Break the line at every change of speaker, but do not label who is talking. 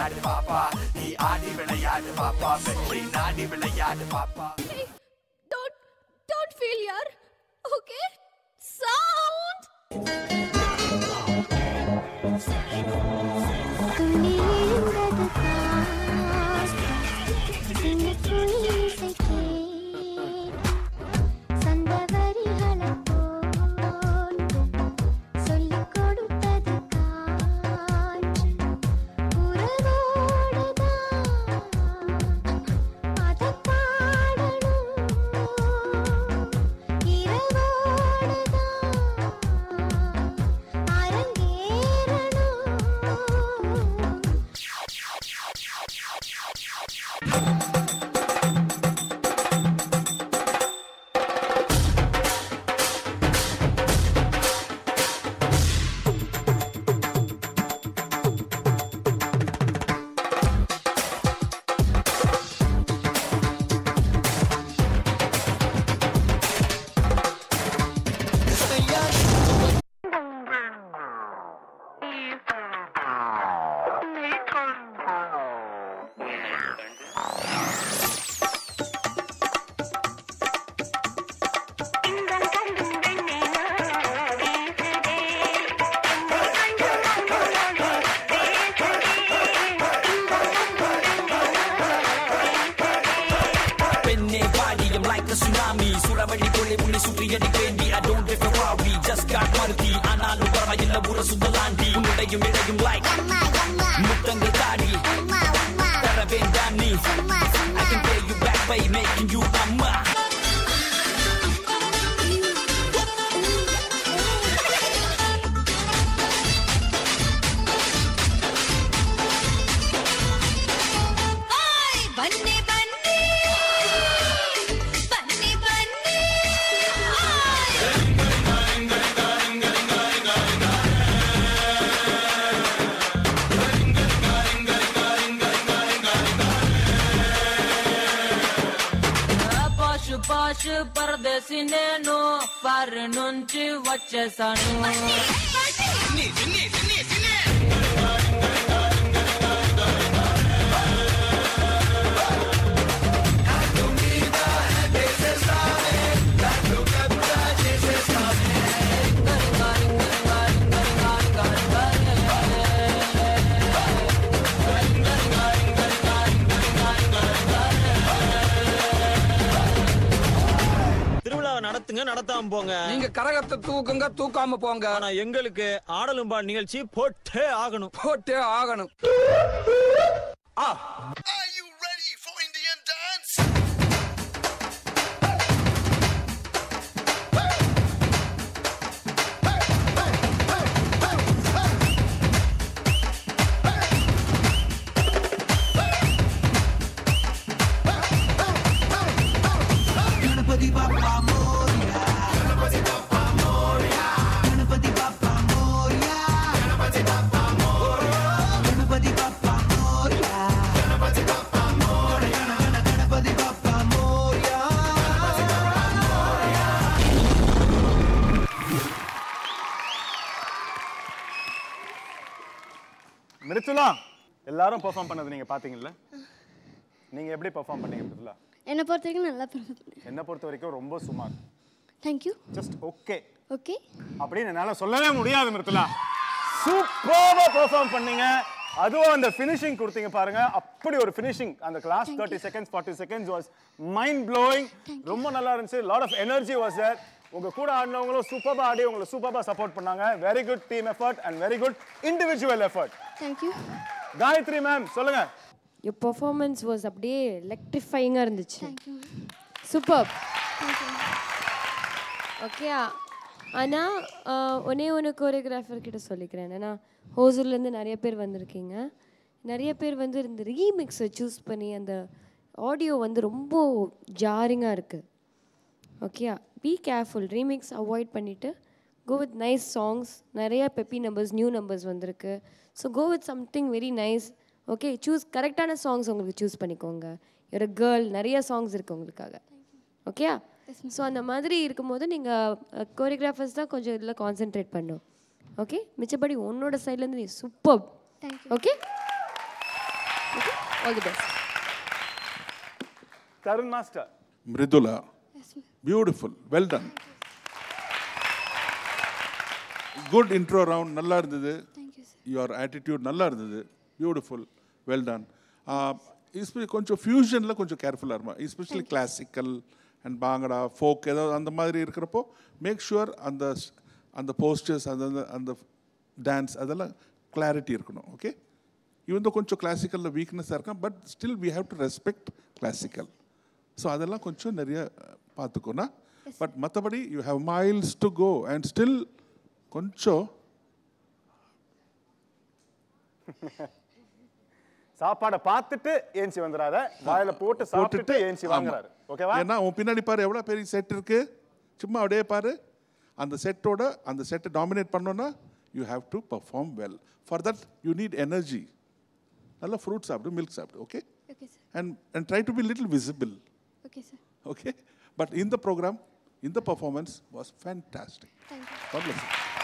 விளையாடு பாப்பா நீ ஆடி விளையாடு பாப்பா வெற்றி நாடி விளையாடு பாப்பா
Hey, don't, don't feel yaar. Okay? Sound.
துள்ளி எழுந்தது காற்று, சின்னக்குள் இசை கேட்டு, சந்த வரிகளைப் போட்டு சொல்லிக் கொடுத்தது காற்று. உறவோடுதான் அதைப் பாடணும். இரவோடுதான் அரங்கேறணும்
பெண்ணே பாடியம் like a tsunami சுறவழி கொள்ளை உன்னை சுற்றி அடிக்க வேண்டி I don't get Ferrari just got Maruti ஆனாலும் பரவாயில்ல ஊர சுத்தலாண்டி உன்னுடையும் இடையும் like முத்தங்கள் தாடி தர வேண்டாம் நீ I can pay you back by making you அம்மா
Ay, bunny, bunny. Bunny, bunny. Ay.
పాషు పాషు పరదేశి నేను ఫారి నుంచి వచ్చేసాను
திருவிழாவை நடத்துங்க நடத்தாம போங்க
நீங்க கரகத்தை தூக்குங்க தூக்காம போங்க
ஆனா எங்களுக்கு ஆடலும் பாடல் நிகழ்ச்சி போட்டே ஆகணும்
போட்டே ஆகணும்
Are you ready for Indian dance?
மிருத்துலா எல்லாரும் பெர்ஃபார்ம் பண்ணது நீங்க பாத்தீங்கல்ல நீங்க எப்படி பெர்ஃபார்ம் பண்ணீங்க மிருத்துலா
என்னை பொறுத்த வரைக்கும் நல்லா பண்ணேன்
என்ன பொறுத்த வரைக்கும் ரொம்ப சுமார்
தேங்க்யூ
ஜஸ்ட் ஓகே
ஓகே
அப்படின்னு என்னால சொல்லவே முடியாது மிருத்துலா சூப்பராக பெர்ஃபார்ம் பண்ணீங்க அதுவும் அந்த ஃபினிஷிங் கொடுத்தீங்க பாருங்க அப்படி ஒரு ஃபினிஷிங் அந்த class thirty seconds forty seconds was mind blowing ரொம்ப நல்லா இருந்துச்சு lot of energy was there உங்க கூட ஆடினவங்களும் சூப்பராக ஆடி உங்களை சூப்பராக சப்போர்ட் பண்ணாங்க very good team effort and very good individual effort
thank you
Gayathri ma'am சொல்லுங்க
your performance was அப்படியே எலக்ட்ரிஃபைங்காக இருந்துச்சு சூப்பர் ஓகே ஆனால் ஒன்னே ஒன்று கோரியோகிராஃபர் கிட்ட சொல்லிக்கிறேன் ஏன்னா ஹோசூர்லேருந்து நிறைய பேர் வந்திருக்கீங்க நிறைய பேர் வந்து இந்த ரீமிக்ஸை சூஸ் பண்ணி அந்த ஆடியோ வந்து ரொம்ப ஜாரிங்காக இருக்குது okay be careful remix avoid பண்ணிவிட்டு கோ வித் நைஸ் சாங்ஸ் நிறைய பெப்பி நம்பர்ஸ் நியூ நம்பர்ஸ் வந்திருக்கு so go with something very nice okay choose கரெக்டான சாங்ஸ் உங்களுக்கு சூஸ் பண்ணிக்கோங்க ஒரு கேர்ள் நிறைய சாங்ஸ் இருக்குது உங்களுக்காக ஓகே ஸோ அந்த மாதிரி இருக்கும்போது நீங்கள் கோரியோகிராஃபர்ஸ் தான் கொஞ்சம் இதில் கான்சென்ட்ரேட் பண்ணும் ஓகே மிச்சபடி உன்னோட சைட்லேருந்து நீ super okay okay all the best
Tharun master
Mridula beautiful well done good intro round நல்லா இருந்தது யுவர் ஆட்டிடியூட் நல்லா இருந்தது பியூட்டிஃபுல் வெல் டன் கொஞ்சம் ஃபியூஷனில் கொஞ்சம் கேர்ஃபுல்லாக இருமா especially classical and bhangra folk ஏதாவது அந்த மாதிரி இருக்கிறப்போ மேக் ஷுவர் அந்த ஸ்- அந்த போஸ்டர்ஸ் அந்த அந்த டான்ஸ் அதெல்லாம் கிளாரிட்டி இருக்கணும் ஓகே இவன் கொஞ்சம் கிளாசிக்கலில் வீக்னஸாக இருக்கான் but still we have to respect classical so அதெல்லாம் கொஞ்சம் நிறைய பார்த்துக்கோனா பட் மற்றபடி you have miles to go and still கொஞ்சம்
சாப்பாடை பார்த்துட்டு ஏஞ்சி வந்துடாத வாயில போட்டு சாப்பிட்டுட்டு ஏஞ்சி
ஆமா.
வாங்குறாரு ஓகேவா
ஏன்னா உன் பின்னாடி பாரு எவ்வளோ பெரிய செட் இருக்கு சும்மா அப்படியே பாரு அந்த செட்டோட அந்த செட்டை டாமினேட் பண்ணோன்னா you have to perform well for that you need energy நல்லா ஃப்ரூட் சாப்பிடு மில்க் சாப்பிடு okay
okay sir
and and try to be little visible
okay sir
okay but in the program in the performance was fantastic
thank you
god bless you